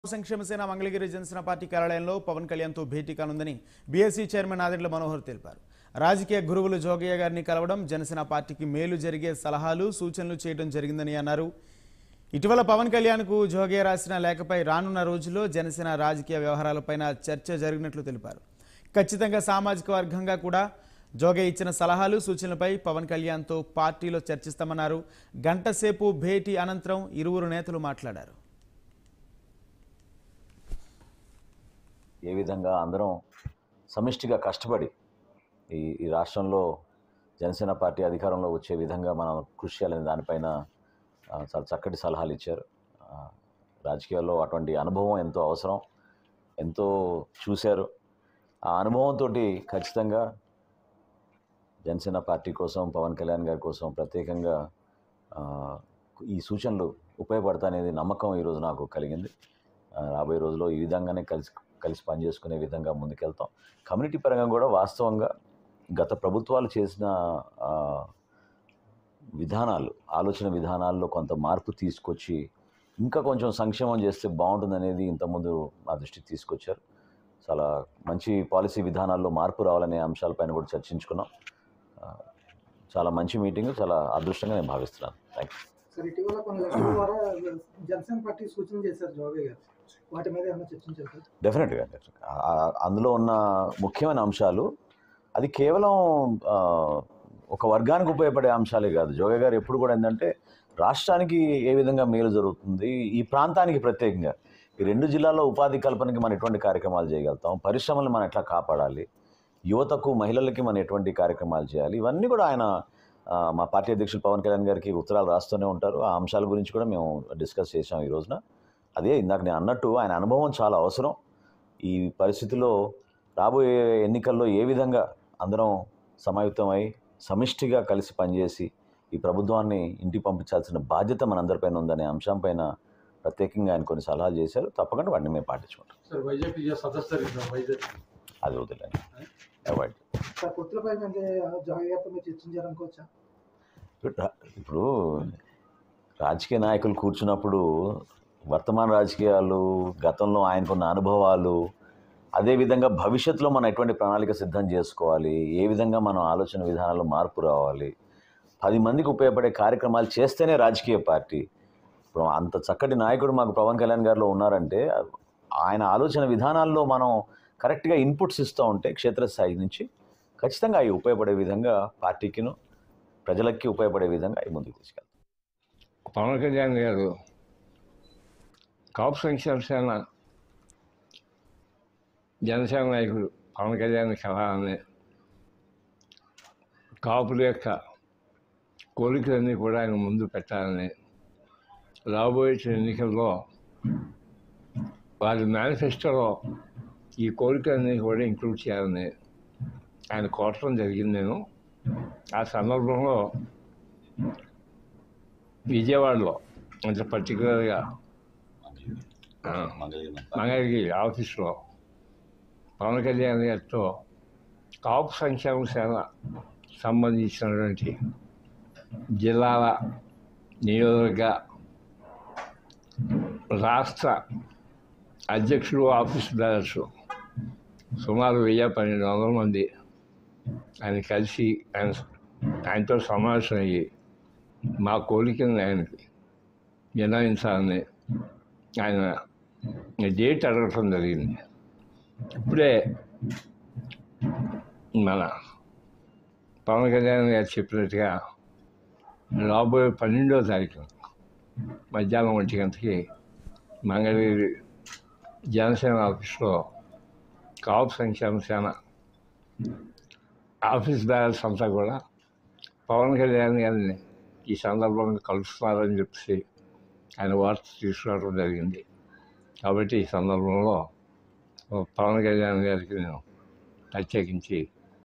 సంక్షేమ సేన మంగళగిరి జనసేన పార్టీ కార్యాలయంలో పవన్ కళ్యాణ్తో భేటీ కానుందని బీఎస్సీ చైర్మన్ ఆదిండ్ల మనోహర్ తెలిపారు రాజకీయ గురువులు జోగయ్య గారిని కలవడం జనసేన పార్టీకి మేలు జరిగే సలహాలు సూచనలు చేయడం జరిగిందని అన్నారు ఇటీవల పవన్ కళ్యాణ్కు జోగయ్య రాసిన లేఖపై రానున్న రోజుల్లో జనసేన రాజకీయ వ్యవహారాలపైన చర్చ జరిగినట్లు తెలిపారు ఖచ్చితంగా సామాజిక వర్గంగా కూడా జోగయ్య ఇచ్చిన సలహాలు సూచనలపై పవన్ కళ్యాణ్తో పార్టీలో చర్చిస్తామన్నారు గంటసేపు భేటీ అనంతరం ఇరువురు నేతలు మాట్లాడారు ఏ విధంగా అందరం సమిష్టిగా కష్టపడి ఈ ఈ రాష్ట్రంలో జనసేన పార్టీ అధికారంలో వచ్చే విధంగా మనం కృషి చేయాలనే దానిపైన ఆ, చాలా చక్కటి సలహాలు ఇచ్చారు ఆ, రాజకీయాల్లో అటువంటి అనుభవం ఎంతో అవసరం ఎంతో చూశారు ఆ అనుభవంతో ఖచ్చితంగా జనసేన పార్టీ కోసం పవన్ కళ్యాణ్ గారి కోసం ప్రత్యేకంగా ఆ, ఈ సూచనలు ఉపయోగపడతాయనేది నమ్మకం ఈరోజు నాకు కలిగింది ఆ, రాబోయే రోజుల్లో ఈ విధంగానే కలిసి కలిసి పనిచేసుకునే విధంగా ముందుకెళ్తాం కమ్యూనిటీ పరంగా కూడా వాస్తవంగా గత ప్రభుత్వాలు చేసిన ఆ, విధానాలు ఆలోచన విధానాల్లో కొంత మార్పు తీసుకొచ్చి ఇంకా కొంచెం సంక్షేమం చేస్తే బాగుంటుందనేది ఇంతకుముందు మా దృష్టికి తీసుకొచ్చారు చాలా మంచి పాలసీ విధానాల్లో మార్పు రావాలనే అంశాలపైన కూడా చర్చించుకున్నాం ఆ, చాలా మంచి మీటింగ్ చాలా అదృష్టంగా నేను భావిస్తున్నాను థ్యాంక్ యూ సార్ ఇటీవల కొన్ని లక్షల ద్వారా జనసేన పార్టీ సూచన చేశారు జోగయ్య గారు వాటి మీద ఏమైనా చర్చించారు సార్ డెఫినెట్గా ఆ- అందులో ఉన్న ముఖ్యమైన అంశాలు అది కేవలం ఆ, ఒక వర్గానికి ఉపయోగపడే అంశాలే కాదు జోగ గారు ఎప్పుడు కూడా ఏంటంటే రాష్ట్రానికి ఏ విధంగా మేలు జరుగుతుంది ఈ ప్రాంతానికి ప్రత్యేకంగా ఈ రెండు జిల్లాల్లో ఉపాధి కల్పనకి మనం ఎటువంటి కార్యక్రమాలు చేయగలుగుతాం పరిశ్రమలు మనం ఎట్లా కాపాడాలి యువతకు మహిళలకి మనం ఎటువంటి కార్యక్రమాలు చేయాలి ఇవన్నీ కూడా ఆయన ఆ, మా పార్టీ అధ్యక్షులు పవన్ కళ్యాణ్ గారికి ఉత్తరాలు రాస్తూనే ఉంటారు ఆ అంశాల గురించి కూడా మేము డిస్కస్ చేసాం ఈ రోజున అదే ఇందాక నేను అన్నట్టు ఆయన అనుభవం చాలా అవసరం ఈ పరిస్థితిలో రాబోయే ఎన్నికల్లో ఏ విధంగా అందరం సమాయుక్తమై సమిష్టిగా కలిసి పనిచేసి ఈ ప్రభుత్వాన్ని ఇంటికి పంపించాల్సిన బాధ్యత మనందరిపైన ఉందనే అంశంపైన ప్రత్యేకంగా ఆయన కొన్ని సలహాలు చేశారు తప్పకుండా వాటిని మేము పాటించుకుంటాం సార్ వైజాగ్ సదస్సు జరిగింది సార్ వైజాగ్ అది వదిలేండి అవాయిడ్ సార్ పొత్తులపై అంటే జోగయ్య గారితో మీరు చర్చించారనుకోవచ్చా ఇప్పుడు రాజకీయ నాయకులు కూర్చున్నప్పుడు వర్తమాన రాజకీయాలు గతంలో ఆయనకున్న అనుభవాలు అదేవిధంగా భవిష్యత్తులో మనం ఎటువంటి ప్రణాళిక సిద్ధం చేసుకోవాలి ఏ విధంగా మనం ఆలోచన విధానాల్లో మార్పు రావాలి పది మందికి ఉపయోగపడే కార్యక్రమాలు చేస్తేనే రాజకీయ పార్టీ ఇప్పుడు అంత చక్కటి నాయకుడు మాకు పవన్ కళ్యాణ్ గారిలో ఉన్నారంటే ఆయన ఆలోచన విధానాల్లో మనం కరెక్ట్గా ఇన్పుట్స్ ఇస్తూ ఉంటే క్షేత్రస్థాయి నుంచి ఖచ్చితంగా అవి ఉపయోగపడే విధంగా పార్టీకిను ప్రజలకి ఉపయోగపడే విధంగా అవి ముందుకు తీసుకెళ్తాం పవన్ కళ్యాణ్ గారు కాపు సంక్షేమ సేన జనసేన నాయకుడు పవన్ కళ్యాణ్ కలాలని కాపుల యొక్క కోరికలన్నీ కూడా ఆయన ముందు పెట్టాలని రాబోయే ఎన్నికల్లో వారి మేనిఫెస్టోలో ఈ కోరికలన్నీ కూడా ఇంక్లూడ్ చేయాలని ఆయన కోరటం జరిగింది నేను ఆ సందర్భంలో విజయవాడలో అంటే పర్టికులర్గా మంగళగిరి ఆఫీస్లో పవన్ కళ్యాణ్ గారితో కాపు సంక్షేమ సేన సంబంధించినటువంటి జిల్లాల నియోజకవర్గ రాష్ట్ర అధ్యక్షుడు ఆఫీస్ బేరర్స్ సుమారు వెయ్యి పన్నెండు వందల మంది ఆయన కలిసి ఆయన ఆయనతో సమావేశం అయ్యి మా కోరికలను ఆయనకి వినాయించాలని ఆయన డేట్ అడగటం జరిగింది ఇప్పుడే మన పవన్ కళ్యాణ్ గారు చెప్పినట్టుగా రాబోయే పన్నెండో తారీఖు మధ్యాహ్నం ఒంటి గంటకి మంగళగిరి జనసేన ఆఫీస్లో కాపు సంక్షేమ సేన ఆఫీస్ బ్యాలెన్స్ అంతా కూడా పవన్ కళ్యాణ్ గారిని ఈ సందర్భంగా కలుస్తున్నారని చెప్పి ఆయన వార్త తీసుకురావడం జరిగింది కాబట్టి ఈ సందర్భంలో పవన్ కళ్యాణ్ గారికి నేను ప్రత్యేకించి